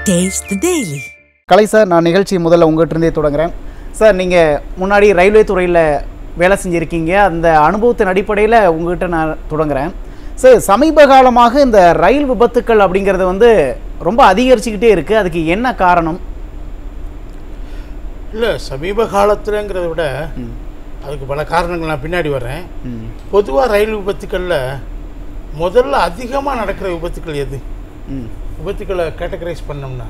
Taste the Daily. கலை sir நான் நிகழ்ச்சி முதல்ல உங்கள்கிட்ட இருந்தே தொடங்குறேன் சார் நீங்கள் முன்னாடி ரயில்வே துறையில் வேலை செஞ்சுருக்கீங்க அந்த அனுபவத்தின் அடிப்படையில் உங்கள்கிட்ட நான் தொடங்குறேன் சார் சமீப காலமாக இந்த ரயில் விபத்துக்கள் அப்படிங்கிறது வந்து ரொம்ப அதிகரிச்சுக்கிட்டே இருக்குது அதுக்கு என்ன காரணம் இல்லை சமீப காலத்துலங்கிறத விட அதுக்கு பல காரணங்கள் நான் பின்னாடி வர்றேன் பொதுவாக ரயில் விபத்துக்களில் முதல்ல அதிகமாக நடக்கிற விபத்துக்கள் எது ம் விபத்துக்களை கேட்டகரைஸ் பண்ணோம்னா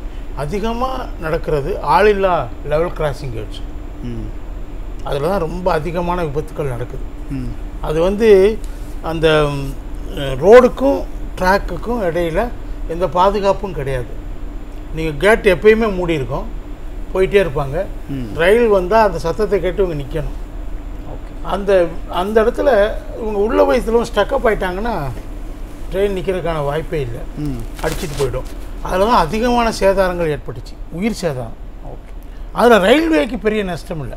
அதிகமாக நடக்கிறது ஆளில்லா லெவல் கிராசிங் கேட்ஸ் ம் அதில் தான் ரொம்ப அதிகமான விபத்துக்கள் நடக்குது ம் அது வந்து அந்த ம், ரோடுக்கும் ட்ராக்குக்கும் இடையில எந்த பாதுகாப்பும் கிடையாது நீங்கள் கேட் எப்பயுமே மூடி இருக்கும் போயிட்டே இருப்பாங்க ம். ரயில் வந்தால் அந்த சத்தத்தை கேட்டு இவங்க நிற்கணும் ஓகே அந்த அந்த இடத்துல இவங்க உள்ள வயசுல ஸ்டக்கப் ஆயிட்டாங்கன்னா ட்ரெயின் நிற்கிறதுக்கான வாய்ப்பே இல்லை ம் அடிச்சிட்டு போயிடும் அதில் தான் அதிகமான சேதாரங்கள் ஏற்பட்டுச்சு உயிர் சேதாரம் ஓகே அதில் ரயில்வேக்கு பெரிய நஷ்டம் இல்லை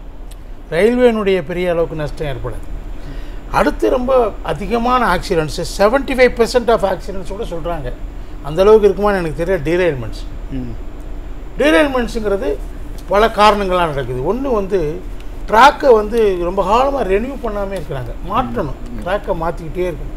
ரயில்வேனுடைய பெரிய அளவுக்கு நஷ்டம் ஏற்படாது அடுத்து ரொம்ப அதிகமான accidents seventy five percent of accidents கூட சொல்கிறாங்க அந்த அளவுக்கு இருக்குமான்னு எனக்கு தெரியல டீரைல்மெண்ட்ஸ் ம் டீரைல்மெண்ட்ஸுங்கிறது பல காரணங்களாக நடக்குது ஒன்று வந்து ட்ராக்கை வந்து ரொம்ப காலமாக ரெனியூ பண்ணாமே இருக்கிறாங்க மாற்றணும் ட்ராக்கை மாற்றிக்கிட்டே இருக்கணும்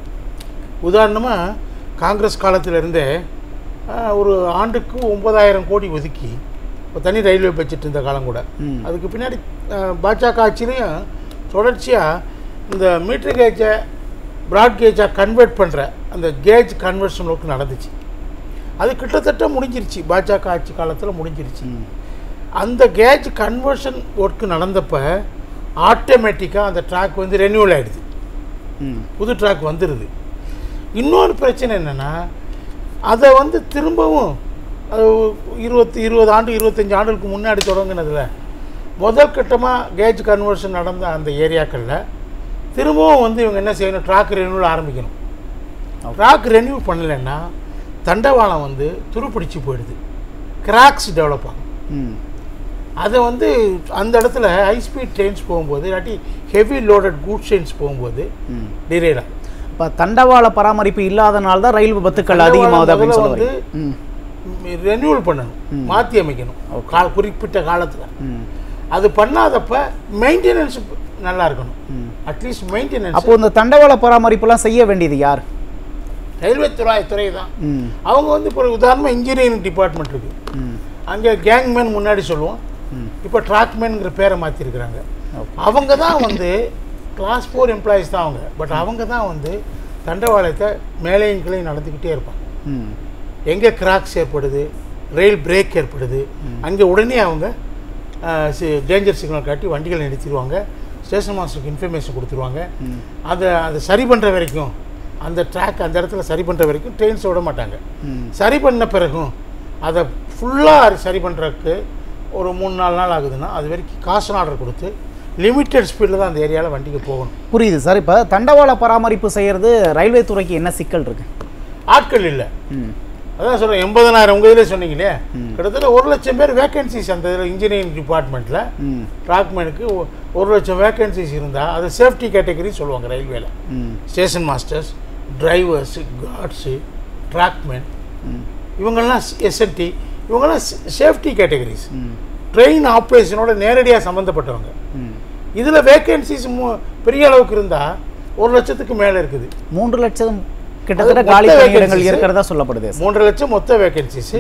உதாரணமாக காங்கிரஸ் காலத்துல இருந்தே ஆஹ், ஒரு ஆண்டுக்கு ஒன்பதாயிரம் கோடி ஒதுக்கி இப்போ தனி ரயில்வே பட்ஜெட் இருந்த காலம் கூட ம். அதுக்கு பின்னாடி ஆஹ், பாஜக ஆட்சியிலையும் தொடர்ச்சியாக இந்த மீட்டர் கேஜை ப்ராட் கேஜாக கன்வெர்ட் பண்ணுற அந்த கேஜ் கன்வர்ஷன் ஒர்க் நடந்துச்சு அது கிட்டத்தட்ட முடிஞ்சிருச்சு பாஜக ஆட்சி காலத்தில் முடிஞ்சிருச்சு ம் அந்த கேஜ் கன்வர்ஷன் ஒர்க் நடந்தப்ப ஆட்டோமேட்டிக்காக அந்த ட்ராக் வந்து ரெனியூவல் ஆகிடுது ம் புது ட்ராக் வந்துடுது இன்னொரு பிரச்சனை என்னென்னா அதை வந்து திரும்பவும் அது இருபத்தி இருபது ஆண்டு இருபத்தஞ்சி ஆண்டுகளுக்கு முன்னாடி தொடங்கினதில் முதல் கட்டமாக கேஜ் கன்வர்ஷன் நடந்த அந்த ஏரியாக்களில் திரும்பவும் வந்து இவங்க என்ன செய்யணும் ட்ராக் ரெனியூவல் ஆரம்பிக்கணும் ட்ராக் ரெனியூ பண்ணலைன்னா தண்டவாளம் வந்து துருப்பிடிச்சு போயிடுது கிராக்ஸ் டெவலப் ஆகும் ம் அதை வந்து அந்த இடத்துல ஹை ஸ்பீட் ட்ரெயின்ஸ் போகும்போது இல்லாட்டி ஹெவி லோடட் குட் ட்ரெயின்ஸ் போகும்போது ம் டிரேல் ஆகும் இப்போ தண்டவாள பராமரிப்பு இல்லாதனால தான் ரயில் விபத்துக்கள் அதிகமாகுது அப்படின்னு முதல்ல சொல்ல வந்து ம் ரெனியூவல் பண்ணணும் மாற்றி அமைக்கணும் கா குறிப்பிட்ட காலத்தில் ம் அது பண்ணாதப்ப மெயின்டெனன்ஸ் நல்லா இருக்கணும் ம். அட்லீஸ்ட் மெயின்டெனன்ஸ் அப்போ இந்த தண்டவாள பராமரிப்புலாம் செய்ய வேண்டியது யார் ரயில்வே துறை துறை தான் ம் அவங்க வந்து இப்போ உதாரணமாக இன்ஜினியரிங் டிபார்ட்மெண்ட் இருக்குது ம் அங்கே கேங்மேன் முன்னாடி சொல்லுவோம் ம். இப்போ ட்ராக்மேனுங்கிற பேரை மாற்றிருக்கிறாங்க ஓகே அவங்க தான் வந்து கிளாஸ் ஃபோர் எம்ப்ளாயிஸ் தான் அவங்க பட் அவங்க தான் வந்து தண்டவாளத்தை மேலேயும் கீழையும் நடந்துக்கிட்டே இருப்பாங்க ம் எங்கே கிராக்ஸ் ஏற்படுது ரயில் பிரேக் ஏற்படுது அங்கே உடனே அவங்க டேஞ்சர் சிக்னல் காட்டி வண்டிகளை நிறுத்திடுவாங்க ஸ்டேஷன் மாஸ்டருக்கு இன்ஃபர்மேஷன் கொடுத்துருவாங்க அதை அதை சரி பண்ணுற வரைக்கும் அந்த ட்ராக் அந்த இடத்துல சரி பண்ணுற வரைக்கும் ட்ரெயின்ஸ் விட மாட்டாங்க ம் சரி பண்ண பிறகும் அதை ஃபுல்லாக சரி பண்ணுறதுக்கு ஒரு மூணு நாலு நாள் ஆகுதுன்னா அது வரைக்கும் காசு ஆர்டர் கொடுத்து லிமிட்டட் ஸ்பீடில் தான் அந்த ஏரியாவில் வண்டிக்கு போகணும் புரியுது சார் இப்போ தண்டவாள பராமரிப்பு செய்கிறது ரயில்வே துறைக்கு என்ன சிக்கல் இருக்கு ஆட்கள் இல்லை ம் அதான் சொல்கிறேன் எண்பதனாயிரம் உங்கள் இதில் சொன்னீங்களே கிட்டத்தட்ட ஒரு லட்சம் பேர் வேகன்சிஸ் அந்த இதில் இன்ஜினியரிங் டிபார்ட்மெண்ட்டில் ம் ட்ராக்மேனுக்கு ஒ- ஒரு லட்சம் வேகன்சிஸ் இருந்தால் அதை சேஃப்டி கேட்டகரி சொல்லுவாங்க ரயில்வேல ம் station masters drivers guards trackman ம் இவங்கெல்லாம் எஸ்என்டி இவங்கெல்லாம் சேஃப்டி கேட்டகரிஸ் ம் ட்ரெயின் ஆப்ரேஷனோட நேரடியாக சம்மந்தப்பட்டவங்க ம் இதில் வேகன்சிஸ் பெரிய அளவுக்கு இருந்தால் ஒரு லட்சத்துக்கு மேலே இருக்குது மூன்று லட்சம் கிட்டத்தட்ட அது காலி மொத்த பணியிடங்கள் vacancies. இருக்கிறதா சொல்லப்படுது சார் மூன்றரை லட்சம் மொத்த வேகன்சிஸ்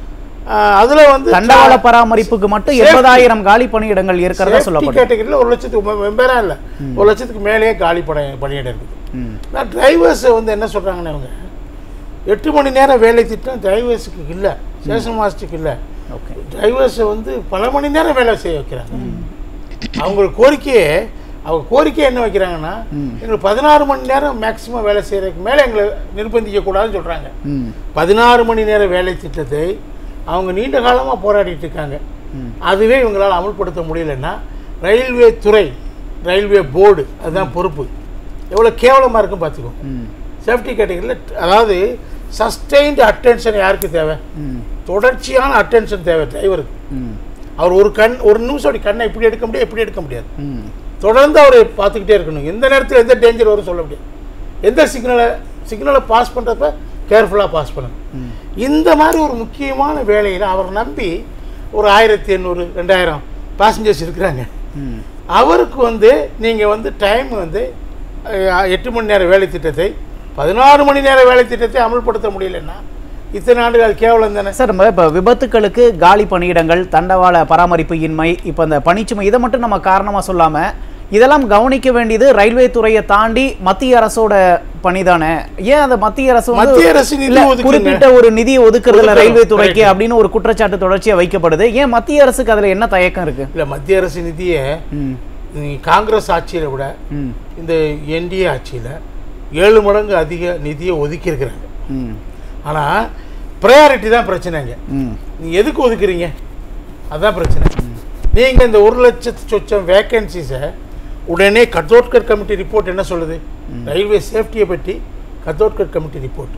அதில் வந்து தண்டவாள பராமரிப்புக்கு மட்டும் Safety. எண்பதாயிரம் காலி பணியிடங்கள் இருக்கிறதா சேஃப்டி சொல்லப்படுது கேட்டகரியில் ஒரு லட்சத்துக்கு வெம்பேரா இல்லை ஒரு லட்சத்துக்கு மேலேயே காலி பணி பணியிடம் இருக்குது ம் நான் டிரைவர்ஸை வந்து என்ன சொல்கிறாங்கன்னு அவங்க எட்டு மணி நேரம் வேலை திட்டம் டிரைவர்ஸுக்கு இல்லை ஸ்டேஷன் மாஸ்டருக்கு இல்லை ஓகே டிரைவர்ஸை வந்து பல மணி நேரம் வேலை செய்ய வைக்கிறாங்க அவங்களுக்கு கோரிக்கையே அவங்க கோரிக்கை என்ன வைக்கிறாங்கன்னா எங்களுக்கு பதினாறு மணி நேரம் மேக்ஸிமம் வேலை செய்கிறதுக்கு மேலே எங்களை நிர்பந்திக்க கூடாதுன்னு சொல்கிறாங்க ம் பதினாறு மணி நேர வேலை திட்டத்தை அவங்க நீண்ட காலமாக போராடிட்டு இருக்காங்க ம். அதுவே இவங்களால் அமல்படுத்த முடியலன்னா ரயில்வே துறை ரயில்வே போர்டு அதுதான் பொறுப்பு எவ்வளோ கேவலமாக இருக்கும் பார்த்துக்கோ ம் சேஃப்டி கேட்டகரியில் அதாவது சஸ்டெயின்டு அட்டென்ஷன் யாருக்கு தேவை ம் தொடர்ச்சியான அட்டென்ஷன் தேவை டிரைவருக்கு ம் அவர் ஒரு கண் ஒரு நிமிஷம் அப்படி கண்ணை இப்படி எடுக்க முடியாது இப்படி எடுக்க முடியாது ம் தொடர்ந்து அவரை பார்த்துக்கிட்டே இருக்கணும் எந்த நேரத்தில் எந்த டேஞ்சர் வரும் சொல்ல முடியாது எந்த சிக்னலை சிக்னலை பாஸ் பண்ணுறப்ப கேர்ஃபுல்லாக பாஸ் பண்ணணும் இந்த மாதிரி ஒரு முக்கியமான வேலையில் அவர் நம்பி ஒரு ஆயிரத்தி எண்ணூறு ரெண்டாயிரம் பேசஞ்சர்ஸ் இருக்கிறாங்க ம் அவருக்கு வந்து நீங்கள் வந்து டைம் வந்து அஹ், எட்டு மணி நேர வேலை திட்டத்தை பதினாறு மணி நேர வேலை திட்டத்தை அமல்படுத்த முடியலன்னா இத்தனை ஆண்டுகள் கேவலம் தானே சார் நம்ம இப்போ விபத்துக்களுக்கு காலி பணியிடங்கள் தண்டவாள பராமரிப்பு இன்மை இப்போ இந்த பணிச்சுமை இதை மட்டும் நம்ம காரணமாக சொல்லாமல் இதெல்லாம் கவனிக்க வேண்டியது ரயில்வே துறையை தாண்டி மத்திய அரசோட பணிதானே ஏன் அந்த மத்திய அரசு வந்து மத்திய அரசு நிதி இல்ல, ஒதுக்குங்க. குறிப்பிட்ட ஒரு நிதியை ஒதுக்குறதுல ஒதுக்கணும். ரயில்வே துறைக்கு Correct. அப்படின்னு ஒரு குற்றச்சாட்டு தொடர்ச்சியா வைக்கப்படுது ஏன் மத்திய அரசுக்கு அதுல என்ன தயக்கம் இருக்கு இல்லை மத்திய அரசு நிதியை ம் நீ காங்கிரஸ் ஆட்சியில் விட ம் இந்த என்டிஏ ஆட்சியில் ஏழு மடங்கு அதிக நிதியை ஒதுக்கியிருக்கிறாங்க ம் ஆனால் ப்ரையாரிட்டி தான் பிரச்சனைங்க ம் நீ எதுக்கு ஒதுக்குறீங்க அதான் பிரச்சனை நீங்கள் இந்த ஒரு லட்சத்து சொச்சம் வேக்கன்சிஸை உடனே கத்தோட்கர் கமிட்டி ரிப்போர்ட் என்ன சொல்லுது ரயில்வே சேஃப்டியை பற்றி கத்தோட்கர் கமிட்டி ரிப்போர்ட்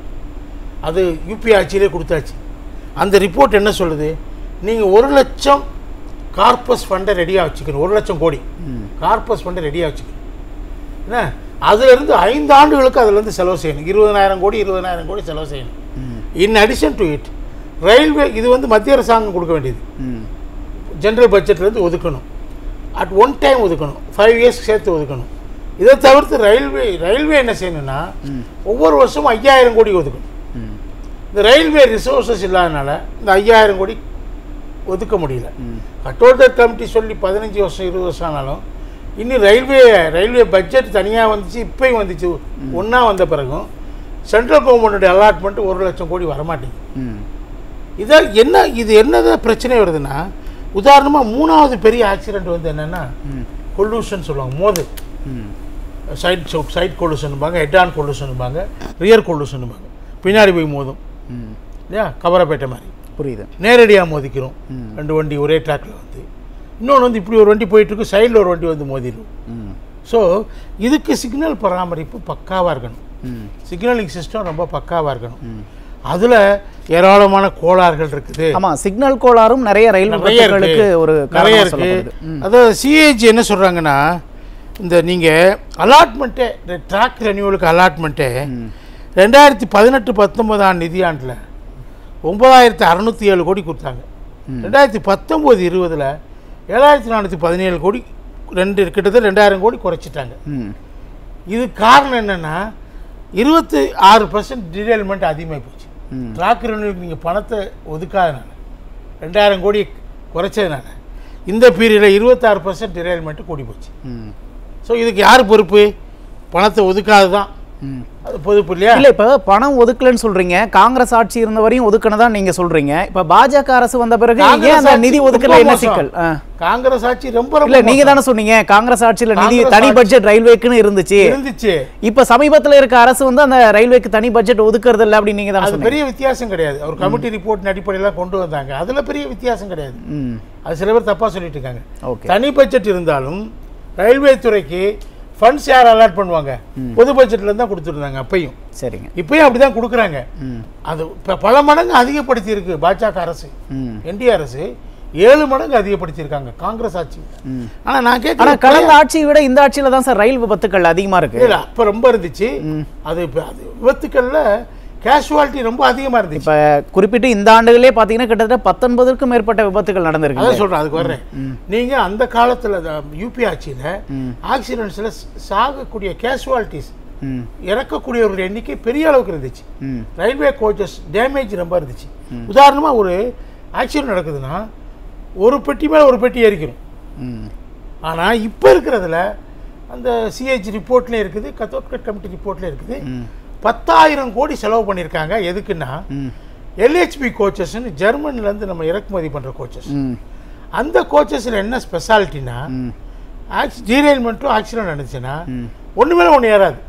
அது யூபி ஆட்சியிலே கொடுத்தாச்சு அந்த ரிப்போர்ட் என்ன சொல்லுது நீங்கள் ஒரு லட்சம் கார்பஸ் ஃபண்டை ரெடியாக வச்சுக்கணும் ஒரு லட்சம் கோடி கார்பஸ் ஃபண்டை ரெடியாக வச்சுக்கணும் என்ன அதுலேருந்து ஐந்து ஆண்டுகளுக்கு அதுலேருந்து செலவு செய்யணும் இருபதனாயிரம் கோடி இருபதனாயிரம் கோடி செலவு செய்யணும் in addition to it railway இது வந்து மத்திய அரசாங்கம் கொடுக்க வேண்டியது ம் ஜென்ரல் பட்ஜெட்லேருந்து ஒதுக்கணும் அட் ஒன் டைம் ஒதுக்கணும் ஃபைவ் இயர்ஸ் சேர்த்து ஒதுக்கணும் இதை தவிர்த்து ரயில்வே ரயில்வே என்ன செய்யணும்னா ஒவ்வொரு வருஷமும் ஐயாயிரம் கோடி ஒதுக்கணும் ம் இந்த ரயில்வே ரிசோர்ஸஸ் இல்லாதனால இந்த ஐயாயிரம் கோடி ஒதுக்க முடியல ம் கட்டோட்டர் கமிட்டி சொல்லி பதினஞ்சு வருஷம் இருபது வருஷம் ஆனாலும் இன்னும் ரயில்வே ரயில்வே பட்ஜெட் தனியாக வந்துச்சு இப்போயும் வந்துச்சு ஒன்றா வந்த பிறகும் சென்ட்ரல் கவர்மெண்ட்டுடைய அலாட்மெண்ட் ஒரு லட்சம் கோடி வரமாட்டேங்குது ம் இதை என்ன இது என்னதான் பிரச்சனை வருதுன்னா உதாரணமாக மூணாவது பெரிய ஆக்சிடென்ட் வந்து என்னென்னா ம் கொல்யூஷன் சொல்லுவாங்க மோதல் ம் சைட் சைட் கொல்யூஷன்பாங்க ஹெட் ஆன் கொல்யூஷன்பாங்க ரியர் கொல்யூஷன்பாங்க பின்னாடி போய் மோதும் ம் இல்லையா கவரப்பேட்டை மாதிரி புரியுது நேரடியாக மோதிக்கிறோம் ம். ரெண்டு வண்டி ஒரே ட்ராக்ல வந்து இன்னொன்று வந்து இப்படி ஒரு வண்டி போயிட்டுருக்கு சைடில் ஒரு வண்டி வந்து மோதிடும் ம் ஸோ இதுக்கு சிக்னல் பராமரிப்பு பக்காவாக இருக்கணும் ம் சிக்னலிங் சிஸ்டம் ரொம்ப பக்காவாக இருக்கணும் ம் அதில் ஏராளமான கோளாறுகள் இருக்குது ஆமா சிக்னல் கோளாறும் நிறைய ரயில் நிறைய விபத்துகளுக்கு இருக்கு ஒரு நிறைய காரணமா இருக்கு சொல்லப்படுது ம் அதாவது சிஏஜி என்ன சொல்றாங்கன்னா இந்த நீங்க அலாட்மெண்ட்டே இந்த ட்ராக் ரெனியூவலுக்கு அலாட்மெண்ட்டே ம். ரெண்டாயிரத்தி பதினெட்டு பத்தொன்பதாம் நிதியாண்டில் ஒன்பதாயிரத்தி அறநூற்றி ஏழு கோடி கொடுத்தாங்க ரெண்டாயிரத்தி பத்தொம்போது இருபதுல ஏழாயிரத்தி நானூற்றி பதினேழு கோடி ரெண்டு கிட்டத்தட்ட ரெண்டாயிரம் கோடி குறைச்சிட்டாங்க ம் இது காரணம் என்னன்னா இருபத்தி ஆறு பர்சன்ட் டிடெயில்மெண்ட் அதிகமாக போச்சு ம். ட்ராக் ரெனியூலுக்கு நீங்கள் பணத்தை ஒதுக்காதனால ரெண்டாயிரம் கோடி குறைச்சதுனால இந்த பீரியடில் இருபத்தாறு பர்சன்ட் டிடெயில்மெண்ட்டு கூடி போச்சு ம் ஸோ இதுக்கு யார் பொறுப்பு பணத்தை ஒதுக்காது தான் ம் அது பொறுப்பு இல்லையா இல்ல இப்ப பணம் ஒதுக்கலன்னு சொல்றீங்க காங்கிரஸ் ஆட்சி இருந்த வரையும் ஒதுக்கணும் தான் நீங்க சொல்றீங்க இப்ப பாஜக அரசு வந்த பிறகு காங்கிரஸ் ஏன் அந்த ஆட்சி நிதி ரொம்ப ஒதுக்கல என்ன மோசம். சிக்கல் ஆ. காங்கிரஸ் ஆட்சி ரொம்ப ரொம்ப இல்ல நீங்க மோசம். தானே சொன்னீங்க காங்கிரஸ் ஆட்சியில நிதி காங்கிரஸ் தனி ஆட்சி- பட்ஜெட் ரயில்வேக்குன்னு இருந்துச்சு இருந்துச்சு இப்ப சமீபத்துல இருக்க அரசு வந்து அந்த ரயில்வேக்கு தனி பட்ஜெட் ஒதுக்குறது இல்ல அப்படின்னு நீங்க தானே அது சொன்னீங்க பெரிய வித்தியாசம் கிடையாது ஒரு கமிட்டி ரிப்போர்ட் அடிப்படையில் கொண்டு வந்தாங்க அதுல பெரிய வித்தியாசம் கிடையாது ம் அது சில பேர் தப்பா சொல்லிட்டு இருக்காங்க ஓகே தனி பட்ஜெட் இருந்தாலும் ரயில்வே துறைக்கு ஃபண்ட்ஸ் யார் அலாட் பண்ணுவாங்க பொது பட்ஜெட்ல தான் கொடுத்துருந்தாங்க அப்பையும் சரிங்க இப்பயும் அப்படிதான் கொடுக்குறாங்க ம் அது இப்போ பல மடங்கு அதிகப்படுத்தி இருக்கு பாஜக அரசு ம் என்டிஏ அரசு ஏழு மடங்கு அதிகப்படுத்தி இருக்காங்க காங்கிரஸ் ஆட்சி ம் ஆனா நான் ஆனா கேட்குறேன் கடந்த ஆட்சியை விட இந்த ஆட்சியில தான் சார் ரயில் விபத்துக்கள் அதிகமா இருக்கு இல்ல அப்ப ரொம்ப இருந்துச்சு ம். அது இப்ப அது விபத்துக்கள்ல கேஷுவாலிட்டி ரொம்ப அதிகமா இருந்துச்சு இப்ப குறிப்பிட்டு இந்த ஆண்டுகளே பாத்தீங்கன்னா கிட்டத்தட்ட பத்தொன்பதுக்கும் மேற்பட்ட விபத்துகள் நடந்திருக்கு அதான் சொல்றேன் அதுக்கு வர்றேன் நீங்க அந்த காலத்துல யூபி ஆட்சியில ம். ஆக்சிடென்ட்ஸ்ல சாகக்கூடிய கேஷுவாலிட்டிஸ் ம் இறக்கக்கூடியவர்கள் எண்ணிக்கை பெரிய அளவுக்கு இருந்துச்சு ம் ரயில்வே கோச்சஸ் டேமேஜ் ரொம்ப இருந்துச்சு உதாரணமா ஒரு ஆக்சிடென்ட் நடக்குதுன்னா ஒரு பெட்டி மேல ஒரு பெட்டி ஏறிக்கிறோம் ம் ஆனா இப்ப இருக்கிறதுல அந்த சிஹெச் ரிப்போர்ட்ல இருக்குது கத்தோட்கட் கமிட்டி ரிப்போர்ட்ல இருக்குது ம் பத்தாயிரம் கோடி செலவு பண்ணியிருக்காங்க எதுக்குன்னா ம் எல்ஹெச்பி கோச்சஸ்ன்னு ஜெர்மனிலேருந்து நம்ம இறக்குமதி பண்ணுற கோச்சஸ் ம் அந்த கோச்சஸில் என்ன ஸ்பெஷாலிட்டினா ம் ஆக்சி டீரெயில்மெண்ட்டும் ஆக்சிடென்ட் நடந்துச்சுன்னா ம். ஒன்று மேலே ஒன்று ஏறாது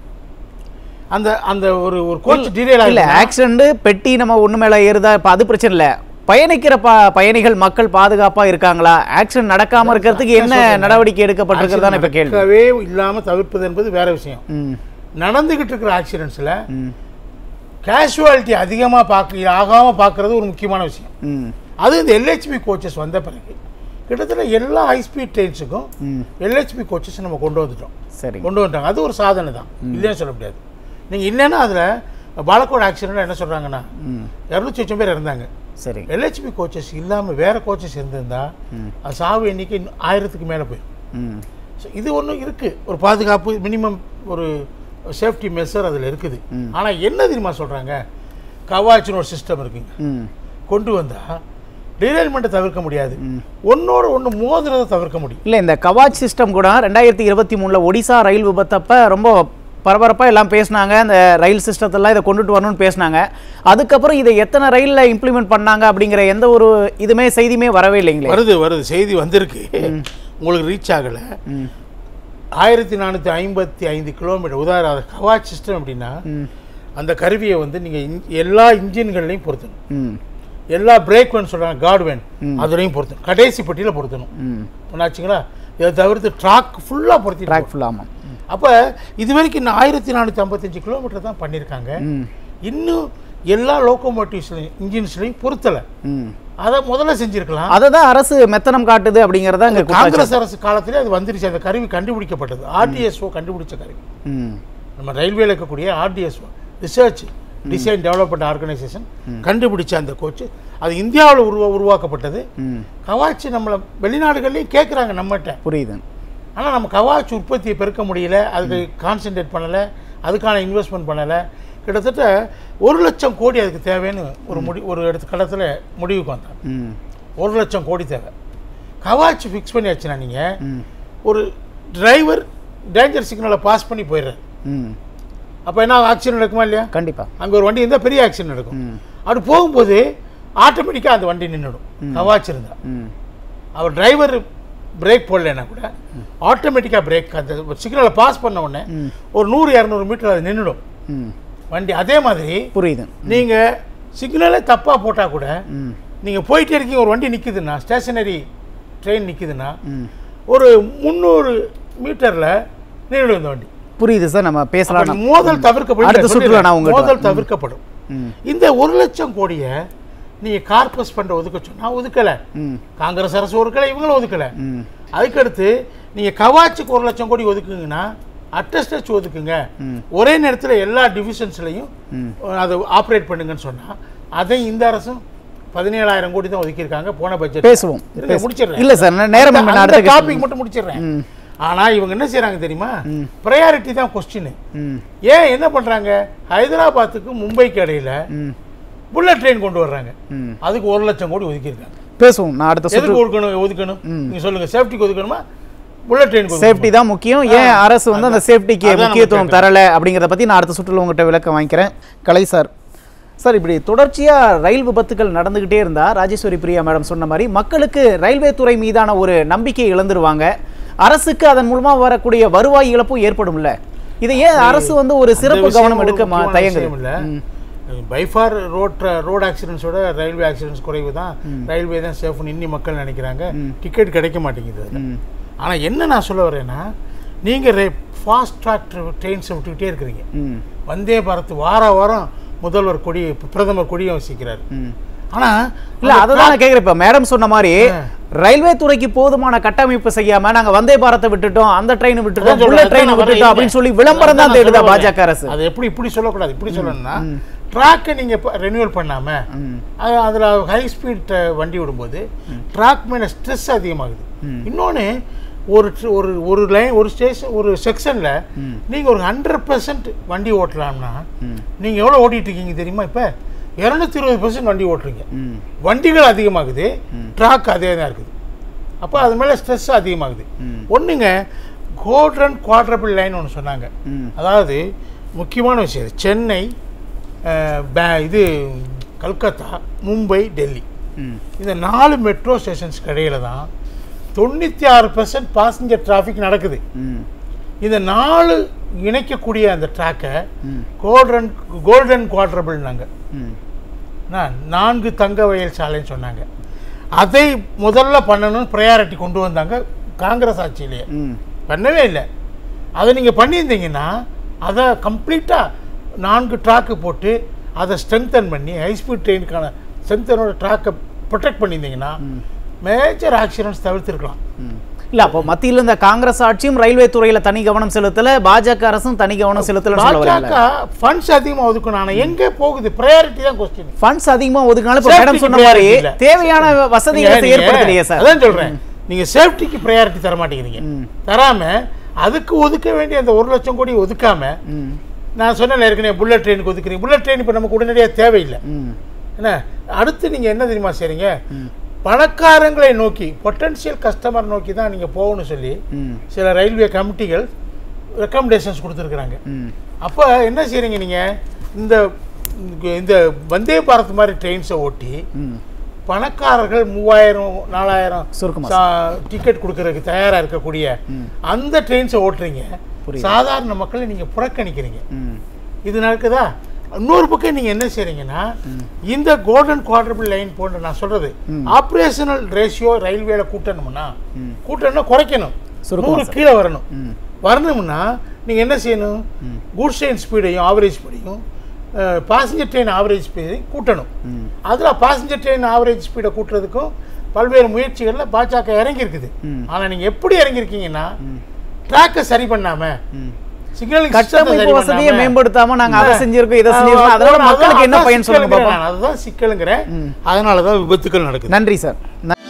அந்த அந்த ஒரு ஒரு கோச் டீரெயில் இல்ல ஆகல ஆக்சிடென்ட் பெட்டி நம்ம ஒண்ணு மேல ஏறுதா இப்ப அது பிரச்சனை இல்ல பயணிக்கிற ப பயணிகள் மக்கள் பாதுகாப்பா இருக்காங்களா ஆக்சிடென்ட் நடக்காம இருக்கிறதுக்கு என்ன நடவடிக்கை எடுக்கப்பட்டிருக்கிறதா இப்ப கேள்வி நடக்கவே இல்லாமல் தவிர்ப்பது என்பது வேற விஷயம் ம் நடந்துகிட்டு இருக்கிற ஆக்சிடென்ட்ஸில் ம் கேஷுவாலிட்டி அதிகமாக பார்க்க ஆகாமல் பார்க்கறது ஒரு முக்கியமான விஷயம் ம் அது இந்த எல்ஹெச்பி கோச்சஸ் வந்த பிறகு கிட்டத்தட்ட எல்லா ஹைஸ்பீட் ட்ரெயின்ஸுக்கும் ம் எல்ஹெச்பி கோச்சஸ் நம்ம கொண்டு வந்துட்டோம் சரிங்க கொண்டு வந்துட்டாங்க அது ஒரு சாதனை தான் இல்லைன்னு சொல்ல முடியாது நீங்கள் இல்லைன்னா அதில் பாலக்கோடு ஆக்சிடென்ட் என்ன சொல்கிறாங்கன்னா ம் இரநூத்தி லட்சம் பேர் இறந்தாங்க சரி எல்ஹெச்பி கோச்சஸ் இல்லாமல் வேறு கோச்சஸ் இருந்திருந்தா அது சாவு எண்ணிக்கை இன்னும் ஆயிரத்துக்கு மேலே போயிடும் ம் ஸோ இது ஒன்றும் இருக்குது ஒரு பாதுகாப்பு மினிமம் ஒரு சேஃப்டி மெஷர் அதில் இருக்குது ஆனால் என்ன தெரியுமா சொல்கிறாங்க கவாச்சின்னு ஒரு சிஸ்டம் இருக்குங்க ம் கொண்டு வந்தால் டிரைல்மெண்ட்டை தவிர்க்க முடியாது ஒன்னோட ஒன்று மோதுறதை தவிர்க்க முடியும் இல்லை இந்த கவாச் சிஸ்டம் கூட ரெண்டாயிரத்தி இருபத்தி மூணில் ஒடிசா ரயில் விபத்தப்ப ரொம்ப பரபரப்பாக எல்லாம் பேசினாங்க இந்த ரயில் சிஸ்டத்தெல்லாம் இதை கொண்டுட்டு வரணும்னு பேசினாங்க அதுக்கப்புறம் இதை எத்தனை ரயிலில் இம்ப்ளிமெண்ட் பண்ணாங்க அப்படிங்கிற எந்த ஒரு இதுமே செய்தியுமே வரவே இல்லைங்களே வருது வருது செய்தி வந்திருக்கு உங்களுக்கு ரீச் ஆகலை ம் ஆயிரத்தி நானூற்றி ஐம்பத்தி ஐந்து கிலோமீட்டர் உதாரணம் கவாச் சிஸ்டம் அப்படின்னா ம் அந்த கருவியை வந்து நீங்கள் எல்லா இன்ஜின்கள்லையும் பொருத்தணும் ம் எல்லா பிரேக் வேன் சொல்கிறாங்க கார்டு வேன் அதுலேயும் பொருத்தணும் கடைசி பெட்டியில் பொருத்தணும் ம் ஒன்றாச்சுங்களா இதை தவிர்த்து ட்ராக் ஃபுல்லாக பொருத்தி ட்ராக் ஃபுல் ஆமாம் அப்போ இது வரைக்கும் இன்னும் ஆயிரத்தி நானூற்றி ஐம்பத்தஞ்சு கிலோமீட்டர் தான் பண்ணியிருக்காங்க ம் இன்னும் எல்லா லோக்கோமோட்டிவ்ஸ்லையும் இன்ஜின்ஸ்லையும் பொருத்தலை ம் அதை முதல்ல செஞ்சுருக்கலாம் அதை தான் அரசு மெத்தனம் காட்டுது அப்படிங்கிறதா இங்கே காங்கிரஸ் அரசு காலத்திலே அது வந்துருச்சு அந்த கருவி கண்டுபிடிக்கப்பட்டது ஆர்டிஎஸ்ஓ கண்டுபிடிச்ச கருவி ம் நம்ம ரயில்வேல இருக்கக்கூடிய RDSO research design development organisation கண்டுபிடிச்ச அந்த கோச்சு அது இந்தியாவில் உருவா உருவாக்கப்பட்டது ம் கவாச்சி நம்மளை வெளிநாடுகள்லையும் கேட்குறாங்க நம்மகிட்ட புரியுது ஆனால் நம்ம கவாச் உற்பத்தியை பெருக்க முடியல அதுக்கு கான்சென்ட்ரேட் பண்ணலை அதுக்கான இன்வெஸ்ட்மெண்ட் பண்ணலை கிட்டத்தட்ட ஒரு லட்சம் கோடி அதுக்கு தேவைன்னு ஒரு முடி ஒரு இடத்து கடத்தில் முடிவுக்கு வந்தாங்க ம் ஒரு லட்சம் கோடி தேவை கவாச் ஃபிக்ஸ் பண்ணியாச்சுன்னா நீங்கள் ம் ஒரு டிரைவர் டேஞ்சர் சிக்னலை பாஸ் பண்ணி போயிடுறாரு ம் அப்போ என்ன ஆக்சிடென்ட் நடக்குமா இல்லையா கண்டிப்பாக அங்கே ஒரு வண்டி இருந்தால் பெரிய ஆக்சிடென்ட் நடக்கும் ம் அப்படி போகும்போது ஆட்டோமேட்டிக்காக அந்த வண்டி நின்றுடும் கவாச் இருந்தால் ம் அவர் டிரைவர் பிரேக் போடலைன்னா கூட ஆட்டோமேட்டிக்காக பிரேக் அந்த சிக்னலை பாஸ் பண்ண உடனே ஒரு நூறு இரநூறு மீட்டர் அது நின்றுடும் ம் வண்டி அதே மாதிரி புரியுது நீங்கள் சிக்னலே தப்பாக போட்டால் கூட ம் நீங்கள் போயிட்டே இருக்கீங்க ஒரு வண்டி நிற்குதுன்னா ஸ்டேஷனரி ட்ரெயின் நிற்குதுன்னா ம் ஒரு முந்நூறு மீட்டரில் நின்றுடும் இந்த வண்டி புரியுது சார் நம்ம பேசலாம் அப்ப மோதல் தவிர்க்கப்படும் அடுத்த இல்ல, சுற்றுல நான் சொல்லிடுறேன். உங்கள்ட்ட மோதல் தவிர்க்கப்படும் ம் இந்த ஒரு லட்சம் கோடியை நீங்கள் கார்பஸ் ஃபண்டை ஒதுக்க சொன்னா ஒதுக்கலை ம் காங்கிரஸ் அரசு ஒதுக்கலை இவங்களும் ஒதுக்கலை ம் அதுக்கடுத்து நீங்கள் கவாச்சுக்கு ஒரு லட்சம் கோடி ஒதுக்குங்கன்னா அட்டஸ்டச் ஒதுக்குங்க ஒரே நேரத்தில் எல்லா டிவிஷன்ஸ்லையும் அதை ஆப்ரேட் பண்ணுங்கன்னு சொன்னால் அதை இந்த அரசும் பதினேழாயிரம் கோடி தான் ஒதுக்கியிருக்காங்க போன பட்ஜெட் பேசுவோம் இருங்க, முடிச்சிடுறேன். இல்ல சார் நான் நேரம் அந்த- இல்லை, அந்த அடுத்த டாபிக் மட்டும் முடிச்சிடுறேன் ம். ஆனா இவங்க என்ன செய்றாங்க தெரியுமா ப்ரையாரிட்டி தான் கொஸ்டின் ம் ஏன் என்ன பண்றாங்க ஹைதராபாத்துக்கு மும்பைக்கு இடையில ம் புல்லட் ட்ரெயின் கொண்டு வர்றாங்க ம் அதுக்கு ஒரு லட்சம் கோடி ஒதுக்கியிருக்காங்க பேசுவோம் நான் அடுத்த சுற்று எதுக்கு ஒதுக்கணும் ஒதுக்கணும் நீங்க சொல்லுங்க சேஃப்டிக்கு ஒதுக்கணுமா புல்லட் ட்ரெயின் சேஃப்டி தான் முக்கியம் ஏன் அரசு வந்து அந்த சேஃப்டிக்கு அதான் நம்ம முக்கியத்துவம் தரல அப்படிங்கிறத பத்தி நான் அடுத்த சுற்றுல உங்ககிட்ட விளக்கம் வாங்கிக்கிறேன் கலை சார் சார் இப்படி தொடர்ச்சியா ரயில் விபத்துகள் நடந்துகிட்டே இருந்தா ராஜேஸ்வரி பிரியா மேடம் சொன்ன மாதிரி மக்களுக்கு ரயில்வே துறை மீதான ஒரு நம்பிக்கை இழந்துருவாங்க அரசுக்கு அதன் மூலமா வரக்கூடிய வருவாய் இழப்பும் ஏற்படும்ல இதை ஏன் அரசு வந்து ஒரு சிறப்பு கவனம் எடுக்க மா- தயங்குது இல்ல பைஃபார் ரோட் ரோட் ஆக்சிடென்ட்ஸோட ரயில்வே ஆக்சிடென்ட்ஸ் குறைவு தான் ரயில்வே தான் சேஃப்னு இன்னி மக்கள் நினைக்கிறாங்க டிக்கெட் கிடைக்க மாட்டேங்குது அதுல. ம். ஆனா என்ன நான் சொல்ல வரேன்னா நீங்க ஃபாஸ்ட் ட்ராக் ட்ரெயின்ஸை விட்டுக்கிட்டே இருக்கிறீங்க ம் வந்தே பாரத் வார வாரம் முதல்வர் கொடி பிரதமர் கொடியை வசிக்கிறார் ம் ஆனா இல்ல அதை தான் நான் கேட்குறேன் இப்போ மேடம் சொன்ன மாதிரி ரயில்வே துறைக்கு போதுமான கட்டமைப்பு செய்யாம நாங்க வந்தே பாரத்தை விட்டுட்டோம் அந்த ட்ரெயின் விட்டுட்டோம் அதான் புல்லட் சொல்றேன், ட்ரெயின் அதான் விட்டுட்டோம் நான் அப்படின்னு சொல்லி விளம்பரம் தான் அதான் தேடுதா நான் சொல்ல பாஜக அரசு வரேன். அது எப்படி இப்படி சொல்லக்கூடாது இப்படி சொல்லணும்னா ட்ராக்கை நீங்க ரெனியூவல் பண்ணாம ம். அது அதில் ஹை ஸ்பீட் வண்டி விடும்போது ட்ராக் மேலே ஸ்ட்ரெஸ் அதிகமாகுது இன்னொன்று ஒரு tr- ஒரு ஒரு லைன் ஒரு ஸ்டேஷன் ஒரு செக்ஷனில் நீங்கள் ஒரு ஹண்ட்ரட் பர்சன்ட் வண்டி ஓட்டலாம்னா நீங்கள் எவ்வளோ ஓட்டிட்டு இருக்கீங்க தெரியுமா இப்போ இரநூத்தி இருபது பர்சன்ட் வண்டி ஓட்டுறீங்க ம் வண்டிகள் அதிகமாகுது ட்ராக் அதே தான் இருக்குது அப்போ அது மேலே ஸ்ட்ரெஸ் அதிகமாகுது ஒன்றுங்க கோல்டன் குவாட்ரபிள் லைன் ஒன்று சொன்னாங்க ம். அதாவது முக்கியமான விஷயம் இது. சென்னை அஹ், பே- இது கல்கத்தா மும்பை டெல்லி ம் இந்த நாலு மெட்ரோ ஸ்டேஷன்ஸ்க்கு இடையில தான் தொண்ணூற்றி ஆறு பர்சன்ட் பாசஞ்சர் டிராஃபிக் நடக்குது ம் இந்த நாலு இணைக்கக்கூடிய அந்த ட்ராக்கை ம். கோல்டன் கோல்டன் குவாட்ரபிள்னாங்க ம் நான் நான்கு தங்க வயல் சாலைன்னு சொன்னாங்க அதை முதல்ல பண்ணணும்னு ப்ரையாரிட்டி கொண்டு வந்தாங்க காங்கிரஸ் ஆட்சியிலேயே ம் பண்ணவே இல்லை அதை நீங்கள் பண்ணியிருந்தீங்கன்னா அதை கம்ப்ளீட்டாக நான்கு ட்ராக்கு போட்டு அதை ஸ்ட்ரெங்தன் பண்ணி ஹைஸ்பீட் ட்ரெயினுக்கான ஸ்ட்ரெங்தனோட ட்ராக்கை ப்ரொடெக்ட் பண்ணியிருந்தீங்கன்னா மேஜர் ஆக்சிடென்ட்ஸ் தவிர்த்திருக்கலாம் ம். இல்ல அப்போ மத்தியில் இந்த காங்கிரஸ் ஆட்சியும் ரயில்வே துறையில தனி கவனம் செலுத்தல பாஜக அரசும் தனி கவனம் செலுத்தலன்னு சொல்ல வரீங்களா பாஜக ஃபண்ட்ஸ் அதிகமா ஒதுக்கணும் ஆனா எங்க போகுது ப்ரையாரிட்டி தான் கொஸ்டின் ஃபண்ட்ஸ் அதிகமா ஒதுக்கினாலும் இப்போ Safety மேடம் சொன்ன priority மாதிரி இல்ல. தேவையான வசதிகளை நீங்க- ஏற்படுத்தலையே சார் அதான் சொல்றேன் நீங்க சேஃப்டிக்கு ப்ரையாரிட்டி தர மாட்டேங்கிறீங்க ம். தராம அதுக்கு ஒதுக்க வேண்டிய அந்த ஒரு லட்சம் கோடி ஒதுக்காம ம் நான் சொன்னேன் ஏற்கனவே புல்லட் ட்ரெயினுக்கு ஒதுக்குறீங்க புல்லட் ட்ரெயின் இப்போ நமக்கு உடனடியாக தேவையில்லை ம் என்ன அடுத்து நீங்க என்ன தெரியுமா செய்றீங்க பணக்காரங்களை நோக்கி பொட்டன்ஷியல் கஸ்டமர் நோக்கி தான் நீங்க போகணும்னு சொல்லி ம் சில ரயில்வே கமிட்டிகள் ரெக்கமெண்டேஷன்ஸ் கொடுத்துருக்குறாங்க ம் அப்போ என்ன செய்றீங்க நீங்க இந்த இந்த வந்தே பாரத் மாதிரி ட்ரெயின்ஸை ஓட்டி ம் பணக்காரர்கள் மூவாயிரம் நாலாயிரம் சுருக்கமா டிக்கெட் கொடுக்கறதுக்கு தயாரா இருக்கக்கூடிய ம். அந்த ட்ரெயின்ஸை ஓட்டுறீங்க புரியுது. சாதாரண மக்களை நீங்க புறக்கணிக்கிறீங்க ம் இது நடக்குதா இன்னொரு பக்கம் நீங்க என்ன செய்றீங்கன்னா இந்த கோல்டன் குவாட்ரபிள் லைன் போன்ற நான் சொல்றது ஆப்ரேஷனல் ரேஷியோ ரயில்வேல கூட்டணும்னா ம். கூட்டணும்னா குறைக்கணும் சுருக்கமா நூறு கீழே வரணும் ம் வரணும்னா நீங்க என்ன செய்யணும் குட்ஸ் ட்ரெயின் ஸ்பீடையும் ஆவரேஜ் ஸ்பீடையும் பாசஞ்சர் ட்ரெயின் ஆவரேஜ் ஸ்பீடையும் கூட்டணும் ம் அதில் பாசஞ்சர் ட்ரெயின் ஆவரேஜ் ஸ்பீடை கூட்டுறதுக்கும் பல்வேறு முயற்சிகளில் பாஜக இறங்கி இருக்குது ம். ஆனால் நீங்கள் எப்படி இறங்கியிருக்கீங்கன்னா ட்ராக்கை சரி பண்ணாம ம் சிக்னல் கட்டமைப்பு வசதியை மேம்படுத்தாம நாங்க அதை செஞ்சிருக்கோம் இதை செஞ்சிருக்கோம் அதனால மக்களுக்கு என்ன பயன் சொல்லுங்க பாப்போம் அதுதான் சிக்கலுங்கிறேன் அதனால தான் விபத்துக்கள் நடக்குது நன்றி சார் ந-